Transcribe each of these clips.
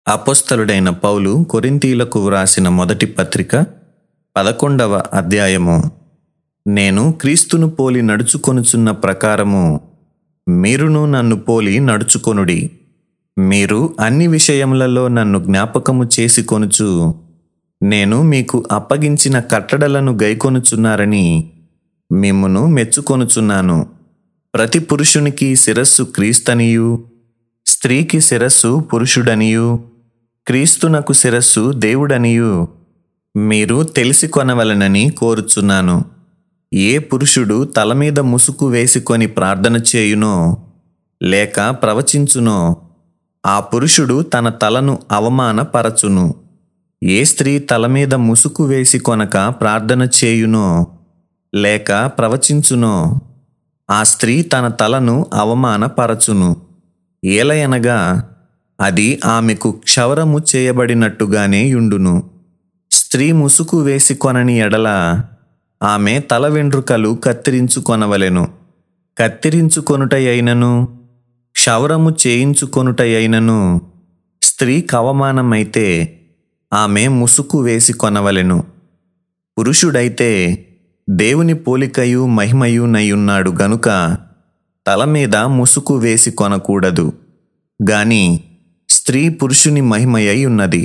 అపోస్తలుడైన పౌలు కొరింథీలకు వ్రాసిన మొదటి పత్రిక పదకొండవ అధ్యాయము నేను క్రీస్తును పోలి నడుచుకొనుచున్న ప్రకారము మీరును నన్ను పోలి నడుచుకొనుడి మీరు అన్ని విషయములలో నన్ను జ్ఞాపకము చేసుకొనుచు నేను మీకు అప్పగించిన కట్టడలను గైకొనుచున్నారని మిమ్మును మెచ్చుకొనుచున్నాను ప్రతి పురుషునికి శిరస్సు క్రీస్తనియు స్త్రీకి శిరస్సు పురుషుడనియు క్రీస్తునకు శిరస్సు దేవుడనియు మీరు తెలిసి కొనవలనని కోరుచున్నాను ఏ పురుషుడు తల మీద ముసుగు వేసుకొని ప్రార్థన చేయునో లేక ప్రవచించునో ఆ పురుషుడు తన తలను అవమానపరచును ఏ స్త్రీ తల మీద ముసుగు వేసి కొనక ప్రార్థన చేయునో లేక ప్రవచించునో ఆ స్త్రీ తన తలను అవమానపరచును ఏలయనగా అది ఆమెకు క్షవరము చేయబడినట్టుగానే యుండును స్త్రీ ముసుగు వేసి కొనని ఎడల ఆమె తల వెంట్రుకలు కత్తిరించుకొనవలెను కత్తిరించుకొనుటయైనను క్షవరము చేయించుకొనుటయైనను స్త్రీ కవమానమైతే ఆమె ముసుగు వేసి కొనవలెను పురుషుడైతే దేవుని పోలికయు మహిమయు నయ్యున్నాడు గనుక తల మీద ముసుగు వేసి కొనకూడదు గాని స్త్రీ పురుషుని మహిమయై ఉన్నది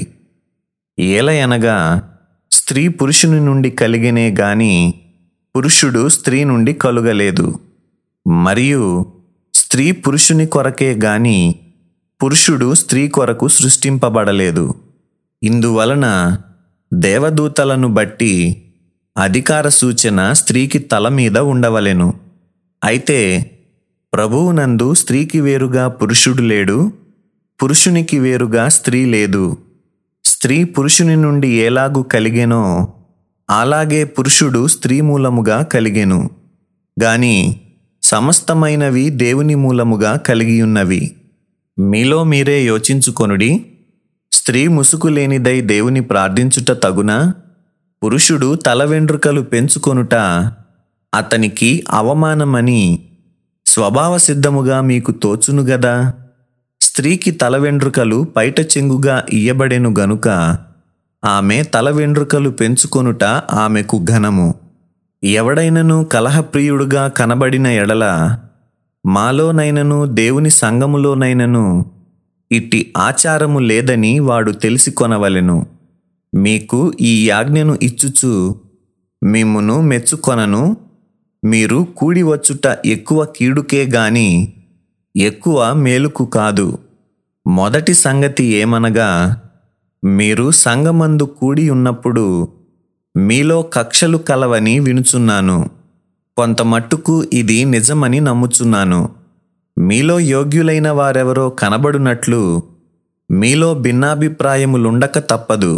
ఏలయనగా స్త్రీ పురుషుని నుండి కలిగినే గాని పురుషుడు స్త్రీ నుండి కలుగలేదు మరియు స్త్రీ పురుషుని కొరకే గాని పురుషుడు స్త్రీ కొరకు సృష్టింపబడలేదు ఇందువలన దేవదూతలను బట్టి అధికార సూచన స్త్రీకి తల మీద ఉండవలెను అయితే ప్రభువునందు స్త్రీకి వేరుగా పురుషుడు లేడు పురుషునికి వేరుగా స్త్రీ లేదు స్త్రీ పురుషుని నుండి ఎలాగు కలిగెనో అలాగే పురుషుడు స్త్రీ మూలముగా కలిగెను గాని సమస్తమైనవి దేవుని మూలముగా కలిగియున్నవి మీలో మీరే యోచించుకొనుడి స్త్రీ ముసుగు లేనిదై దేవుని ప్రార్థించుట తగునా పురుషుడు తల వెంట్రుకలు పెంచుకొనుట అతనికి అవమానమని స్వభావ సిద్ధముగా మీకు తోచును గదా స్త్రీకి తల వెంట్రుకలు పైట చెంగుగా ఇయ్యబడెను గనుక ఆమె తల వెంట్రుకలు పెంచుకొనుట ఆమెకు ఘనము ఎవడైనను కలహప్రియుడుగా కనబడిన ఎడల మాలోనైనను దేవుని సంఘములోనైనను ఇట్టి ఆచారము లేదని వాడు తెలిసి కొనవలెను మీకు ఈ ఆజ్ఞను ఇచ్చుచు మిమ్మును మెచ్చుకొనను మీరు కూడి వచ్చుట ఎక్కువ కీడుకే గాని ఎక్కువ మేలుకు కాదు మొదటి సంగతి ఏమనగా మీరు సంగమందు కూడి ఉన్నప్పుడు మీలో కక్షలు కలవని వినుచున్నాను కొంత మట్టుకు ఇది నిజమని నమ్ముచున్నాను మీలో యోగ్యులైన వారెవరో కనబడునట్లు మీలో భిన్నాభిప్రాయములుండక తప్పదు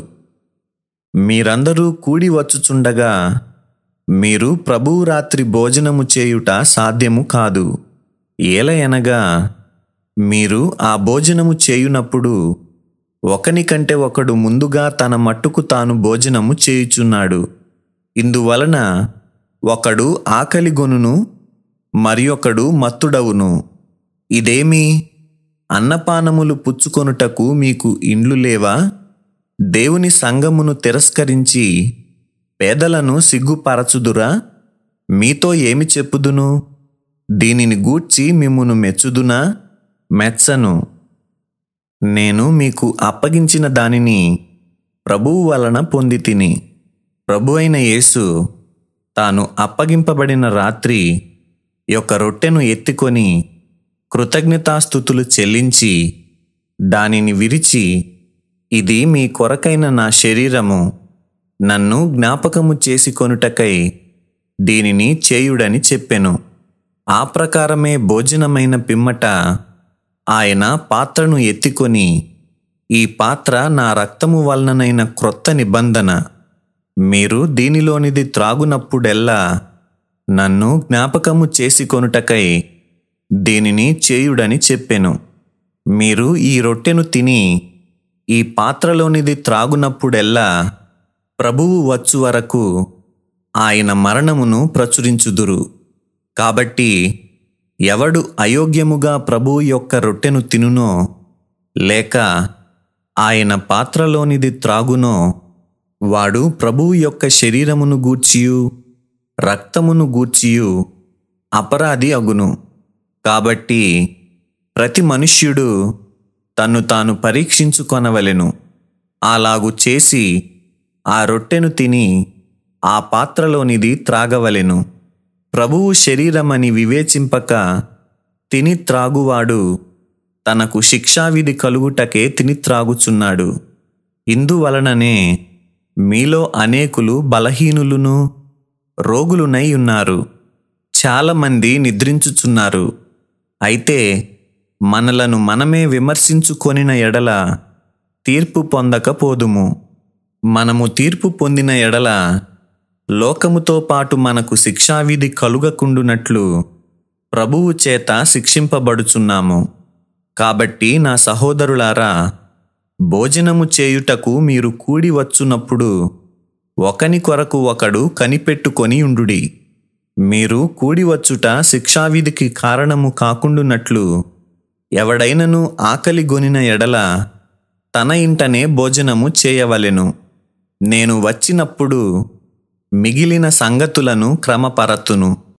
మీరందరూ కూడి వచ్చుచుండగా మీరు ప్రభువు రాత్రి భోజనము చేయుట సాధ్యము కాదు ఏలయనగా మీరు ఆ భోజనము చేయునప్పుడు ఒకని కంటే ఒకడు ముందుగా తన మట్టుకు తాను భోజనము చేయుచున్నాడు ఇందువలన ఒకడు ఆకలిగొనును మరి ఒకడు మత్తుడవును ఇదేమి అన్నపానములు పుచ్చుకొనుటకు మీకు ఇండ్లు లేవా దేవుని సంగమును తిరస్కరించి పేదలను సిగ్గుపరచుదురా మీతో ఏమి చెప్పుదును దీనిని గూర్చి మిమ్మును మెచ్చుదునా మెచ్చను నేను మీకు అప్పగించిన దానిని ప్రభువు వలన పొంది తిని ప్రభు అయిన యేసు తాను అప్పగింపబడిన రాత్రి యొక్క రొట్టెను ఎత్తుకొని కృతజ్ఞతాస్థుతులు చెల్లించి దానిని విరిచి ఇది మీ కొరకైన నా శరీరము నన్ను జ్ఞాపకము చేసుకొనుటకై దీనిని చేయుడని చెప్పెను ఆ ప్రకారమే భోజనమైన పిమ్మట ఆయన పాత్రను ఎత్తుకొని ఈ పాత్ర నా రక్తము వలననైన క్రొత్త నిబంధన మీరు దీనిలోనిది త్రాగునప్పుడెల్లా నన్ను జ్ఞాపకము చేసుకొనుటకై దీనిని చేయుడని చెప్పెను మీరు ఈ రొట్టెను తిని ఈ పాత్రలోనిది త్రాగునప్పుడెల్లా ప్రభువు వచ్చు వరకు ఆయన మరణమును ప్రచురించుదురు కాబట్టి ఎవడు అయోగ్యముగా ప్రభువు యొక్క రొట్టెను తినునో లేక ఆయన పాత్రలోనిది త్రాగునో వాడు ప్రభువు యొక్క శరీరమును గూర్చియు రక్తమును గూర్చియు అపరాధి అగును కాబట్టి ప్రతి మనుష్యుడు తన్ను తాను పరీక్షించుకొనవలెను అలాగు చేసి ఆ రొట్టెను తిని ఆ పాత్రలోనిది త్రాగవలెను ప్రభువు శరీరమని వివేచింపక తిని త్రాగువాడు తనకు శిక్షావిధి కలుగుటకే తిని త్రాగుచున్నాడు ఇందువలననే మీలో అనేకులు బలహీనులును రోగులునై ఉన్నారు చాలామంది నిద్రించుచున్నారు అయితే మనలను మనమే విమర్శించుకొనిన ఎడల తీర్పు పొందకపోదుము మనము తీర్పు పొందిన ఎడల లోకముతో పాటు మనకు శిక్షావిధి కలుగకుండునట్లు ప్రభువు చేత శిక్షింపబడుచున్నాము కాబట్టి నా సహోదరులారా భోజనము చేయుటకు మీరు కూడి వచ్చునప్పుడు ఒకని కొరకు ఒకడు కనిపెట్టుకొని ఉండుడి మీరు కూడి వచ్చుట శిక్షావిధికి కారణము కాకుండునట్లు ఎవడైనను ఆకలి గొనిన ఎడల తన ఇంటనే భోజనము చేయవలెను నేను వచ్చినప్పుడు మిగిలిన సంగతులను క్రమపరతును